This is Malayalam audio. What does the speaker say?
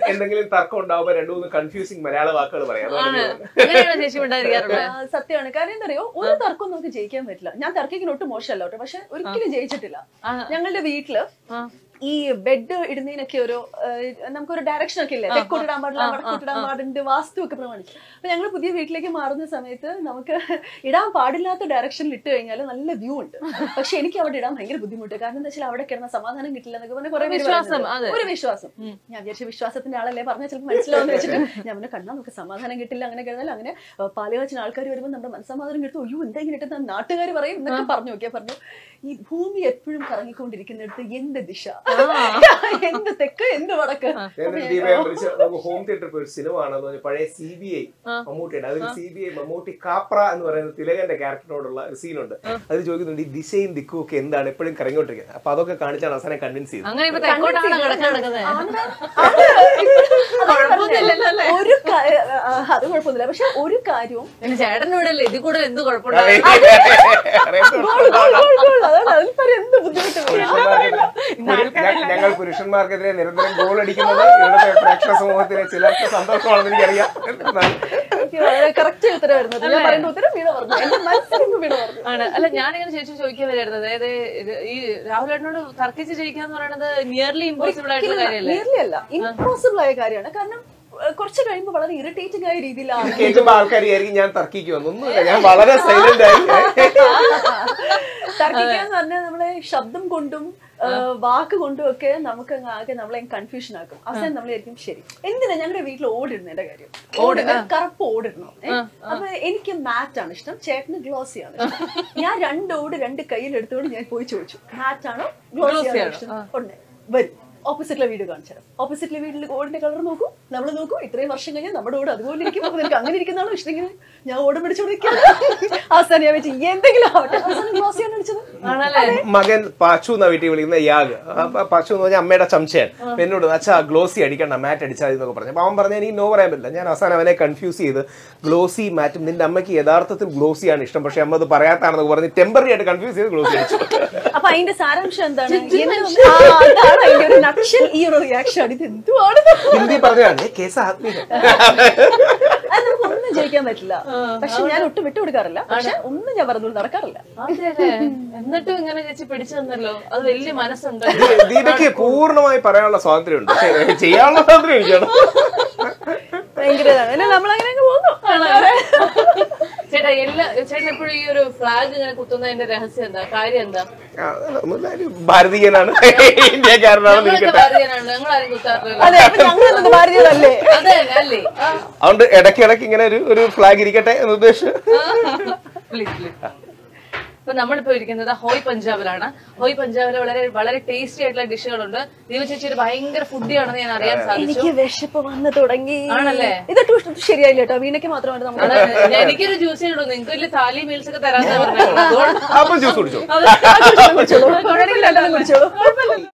എന്തെങ്കിലും തർക്കം ഉണ്ടാവുമ്പോ രണ്ടു മൂന്ന് കൺഫ്യൂസിങ് മലയാള വാക്കുകൾ പറയാം അതാണ് ആണ് ഞാൻ- അങ്ങനെയാണോ ചേച്ചി ഉണ്ടായിരിക്കാറുള്ളത് ആ, സത്യമാണ് കാര്യം എന്താ അറിയോ ഒരു തർക്കവും നമുക്ക് ജയിക്കാൻ പറ്റില്ല ഞാൻ തർക്കിക്കുന്ന ഒട്ടും മോശമല്ല കേട്ടോ പക്ഷെ ഒരിക്കലും ജയിച്ചിട്ടില്ല ആ. ഞങ്ങളുടെ വീട്ടില് ആ. ഈ ബെഡ് ഇടുന്നതിനൊക്കെ ഒരു ആ, നമുക്കൊരു ഡയറക്ഷൻ ഒക്കെ ഇല്ലേ തെക്കോട്ടിടാൻ പാടില്ല വടക്കോട്ടിടാൻ പാടുണ്ട് വാസ്തു ഒക്കെ പ്രമാണിച്ച് അപ്പൊ ഞങ്ങൾ പുതിയ വീട്ടിലേക്ക് മാറുന്ന സമയത്ത് നമുക്ക് ഇടാൻ പാടില്ലാത്ത ഡയറക്ഷനിൽ ഇട്ട് കഴിഞ്ഞാൽ നല്ല വ്യൂ ഉണ്ട് പക്ഷെ എനിക്ക് അവിടെ ഇടാൻ ഭയങ്കര ബുദ്ധിമുട്ട് കാരണം എന്താ വെച്ചാൽ അവിടെ കിടന്ന സമാധാനം കിട്ടില്ല എന്നൊക്കെ പറഞ്ഞ കുറെ പേര് വിശ്വാസം, പറയുന്നുണ്ട്. അതെ. ഒരു വിശ്വാസം ഞാൻ വിചാരിച്ച വിശ്വാസത്തിന്റെ ആളല്ലേ പറഞ്ഞാൽ ചിലപ്പോൾ മനസ്സിലാവുന്ന വെച്ചിട്ട് ഞാൻ പിന്നെ കണ്ണാ നമുക്ക് സമാധാനം കിട്ടില്ല അങ്ങനെ കിടന്നാൽ അങ്ങനെ പാലുകാച്ചിന് ആൾക്കാർ വരുമ്പോൾ നമ്മുടെ മനസ്സമാധാനം കിട്ടും അയ്യോ എന്താ ഇങ്ങനെ ഇട്ടത് നാട്ടുകാർ പറയും എന്നൊക്കെ പറഞ്ഞു നോക്കിയാ പറഞ്ഞു ഈ ഭൂമി എപ്പോഴും കറങ്ങിക്കൊണ്ടിരിക്കുന്നിടത്ത് എന്ത് ദിശ എന്ത് തെക്ക് എന്ത് വടക്ക് ഞാൻ ദീപയെ വിളിച്ച് നമുക്ക് ഹോം തിയേറ്ററിൽ പോയി ഒരു സിനിമ കാണാന്ന് പറഞ്ഞ പഴയ സി ബി ഐ മമ്മൂട്ടിയുടെ അതിൽ C B I Mammootty Kapra എന്ന് പറയുന്ന തിലകന്റെ ക്യാരക്ടറിനോടുള്ള ഒരു സീനുണ്ട് അതിൽ ചോദിക്കുന്നുണ്ട് ഈ ദിശയും ദിക്കും ഒക്കെ എന്താണ് എപ്പോഴും കറങ്ങിക്കൊണ്ടിരിക്കുന്നത് അപ്പൊ അതൊക്കെ കാണിച്ചാണ് അവസാനം കൺവിൻസ് ചെയ്തത് അങ്ങനെ ഇപ്പൊ തെക്കോട്ടാണ് കിടക്കാൻ നടക്കുന്നത് കുഴപ്പമൊന്നുമില്ലല്ലോ അല്ലേ? ഒരു കാ- ആ, അത് കുഴപ്പമൊന്നുമില്ല പക്ഷെ ഒരു കാര്യവും പിന്നെ ചേട്ടനോട് അല്ലേ ഇതിൽ കൂടുതൽ എന്ത് കുഴപ്പമുണ്ടാവും ഗോൾ, ഗോൾ, ഗോൾ, ഗോൾ. അതാണ് അതിൽ പരം എന്ത് ബുദ്ധിമുട്ട് വരും. പുരുഷന്മാർക്ക് ഞ- ഞങ്ങൾ പുരുഷന്മാർക്കെതിരെ നിരന്തരം ഗോൾ അടിക്കുന്നത് ഇവിടുത്തെ പ്രേക്ഷക സമൂഹത്തിലെ ചിലർക്ക് സന്തോഷമാണെന്ന് എനിക്കറിയാം എന്നാണ് എനിക്ക് വളരെ കറക്റ്റ് ഉത്തരം വരുന്നത് ഞാൻ പറയുന്ന ഉത്തരം വീണ പറഞ്ഞു എന്റെ മനസ്സിലേക്ക് വീണ പറഞ്ഞു ആണ് അല്ല ഞാനിങ്ങനെ ചേച്ചി ചോദിക്കാൻ വരായിരുന്നു അതായത് ഇത് ഈ രാഹുലേട്ടനോട് തർക്കിച്ച് ജയിക്കാന്ന് പറയുന്നത് നിയർലി ഇമ്പോസിബിൾ ആയിട്ടുള്ള കാര്യമല്ലേ നിയർലി അല്ല ഇമ്പോസിബിൾ ആയ കാര്യമാണ് കാരണം ഏഹ്, കുറച്ച് കഴിയുമ്പോൾ വളരെ ഇറിറ്റേറ്റിംഗ് ആയ രീതിയിലാണ് കേൾക്കുമ്പോ ആൾക്കാർ വിചാരിക്കും ഞാൻ തർക്കിക്കുമെന്ന് ഒന്നുമില്ല ഞാൻ വളരെ സൈലന്റ് ആയി തർക്കിക്കാന്ന് പറഞ്ഞാൽ നമ്മളെ ശബ്ദം കൊണ്ടും ഏഹ്, വാക്ക് കൊണ്ടും ഒക്കെ നമുക്ക് അങ്ങ് ആകെ നമ്മളെ കൺഫ്യൂഷൻ ആക്കും അവസാനം നമ്മളായിരിക്കും ശരി എന്തിനാ ഞങ്ങളുടെ വീട്ടിൽ ഓടിടുന്നതിന്റെ കാര്യം ഓടിട കറുപ്പ് ഓടിടണം ഏ? അപ്പൊ എനിക്ക് മാറ്റ് ആണ് ഇഷ്ടം ചേട്ടന് ഗ്ലോസി ആണ് ഇഷ്ടം. ഞാൻ രണ്ട് ഓട് രണ്ട് കയ്യിൽ എടുത്തുകൊണ്ട് ഞാൻ പോയി ചോദിച്ചു മാറ്റ് ആണോ ഗ്ലോസി ആണോ ഇഷ്ടം ഉടനെ വരും ഓപ്പോസിറ്റിലെ വീട് കാണിച്ചു ഓപ്പോസിറ്റിലെ വീട്ടിൽ ഓടിന്റെ കളർ നോക്കൂ നമ്മൾ നോക്കൂ ഇത്രയും വർഷം കഴിഞ്ഞാൽ നമ്മുടെ ഓട് അതുപോലെ ഇരിക്കും അപ്പൊ നിനക്ക് അങ്ങനെ ഇരിക്കുന്നതാണോ ഇഷ്ടമെങ്കിൽ ഞാൻ ഓട് പിടിച്ചോണ്ടിരിക്കുകയാണ് അവസാനം ഞാൻ വെച്ച് എന്തെങ്കിലും ആവട്ടെ അവസാനം ഗ്ലോസി ആണ് അടിച്ചത് ആണല്ലേ മകൻ പാച്ചു എന്നാ വീട്ടിൽ വിളിക്കുന്ന യാഗ് അപ്പൊ പാച്ചു എന്ന് പറഞ്ഞാൽ അമ്മയുടെ ചംച്ചയാണ് അപ്പൊ എന്നോട് അച്ഛാ ഗ്ലോസി അടിക്കണ്ട മാറ്റ് അടിച്ചാൽ മതി എന്നൊക്കെ പറഞ്ഞു അപ്പൊ അവൻ പറഞ്ഞ എനിക്ക് നോ പറയാൻ പറ്റില്ല ഞാൻ അവസാനം അവനെ കൺഫ്യൂസ് ചെയ്ത് ഗ്ലോസി മാറ്റും നിന്റെ അമ്മയ്ക്ക് യഥാർത്ഥത്തിൽ ഗ്ലോസി ആണ് ഇഷ്ടം പക്ഷെ അമ്മ അത് പറയാത്താണെന്നൊക്കെ പറഞ്ഞ് ടെമ്പററി ആയിട്ട് കൺഫ്യൂസ് ചെയ്ത് ഗ്ലോസി അടിച്ചു അപ്പൊ അതിന്റെ സാരാംശം എന്താണ് എന്ത് ആ, അതാണ് അതിന്റെ ഒരു നക്ഷൽ ഈ ഒരു റിയാക്ഷൻ ഇത് എന്തുവാണ് ഹിന്ദി പറഞ്ഞാണ് കേസ് ആത്മീയ അത് നമുക്ക് ഒന്നും ജയിക്കാൻ പറ്റില്ല പക്ഷെ ഞാൻ ഒട്ടും വിട്ടുകൊടുക്കാറില്ല പക്ഷെ ഒന്നും ഞാൻ പറഞ്ഞു നടക്കാറില്ല അതെ അതെ എന്നിട്ടും ഇങ്ങനെ ചേച്ചി പിടിച്ചു തന്നല്ലോ അത് വലിയ മനസ്സുണ്ട് ദീപയ്ക്ക് പൂർണ്ണമായി പറയാനുള്ള സ്വാതന്ത്ര്യമുണ്ട് പക്ഷേ ചെയ്യാനുള്ള സ്വാതന്ത്ര്യം എനിക്കാണ് ഭയങ്കര ഇതാണ് അല്ലെ നമ്മളങ്ങനെ അങ്ങ് പോകുന്നു ചേട്ടാ എല്ലാ ചേട്ടൻ എപ്പോഴും ഈ ഒരു ഫ്ലാഗ് ഇങ്ങനെ കുത്തുന്നതിന്റെ രഹസ്യം എന്താ കാര്യം എന്താ ആ, ഒന്നുമില്ല, ഒരു ഭാരതീയനാണ് ഇന്ത്യക്കാരനാണെന്ന് ഞങ്ങളൊക്കെ ഇരിക്കട്ടെ ഭാരതീയനാണ് ഞങ്ങൾ ആരും കുത്താറില്ല അതെ അപ്പൊ ഞങ്ങൾ എന്നത് ഭാരതീയരല്ലേ അതെ തന്നെ, അല്ലേ അതുകൊണ്ട് ഇടയ്ക്ക് ഇടയ്ക്ക് ഇങ്ങനെ ഒരു ഒരു ഫ്ലാഗ് ഇരിക്കട്ടെ എന്ന് ഉദ്ദേശിച്ചു പ്ലീസ് പ്ലീസ് ഇപ്പൊ നമ്മളിപ്പോ ഇരിക്കുന്നത് ഹോയ് പഞ്ചാബിലാണ് ഹോയ് പഞ്ചാബിൽ വളരെ വളരെ ടേസ്റ്റി ആയിട്ടുള്ള ഡിഷുകളുണ്ട് ദീപ ചേച്ചി ഒരു ഭയങ്കര ഫുഡിയാണെന്ന് ഞാൻ അറിയാൻ സാധിച്ചു എനിക്ക് വിശപ്പ് വന്ന് തുടങ്ങി ആണല്ലേ? ഇതൊട്ടും ശരിയായില്ല കേട്ടോ വീണയ്ക്ക് മാത്രമായിട്ട് നമുക്ക് അതെ, എനിക്കൊരു ജ്യൂസ് ഇടുന്നു നിങ്ങൾക്ക് വലിയ താലി മീൽസ് ഒക്കെ തരാന്ന് പറഞ്ഞു അപ്പം ജ്യൂസ് കുടിച്ചോ കുടിച്ചോളൂ. കുഴപ്പമില്ല, രണ്ടെണ്ണം കുടിച്ചോളൂ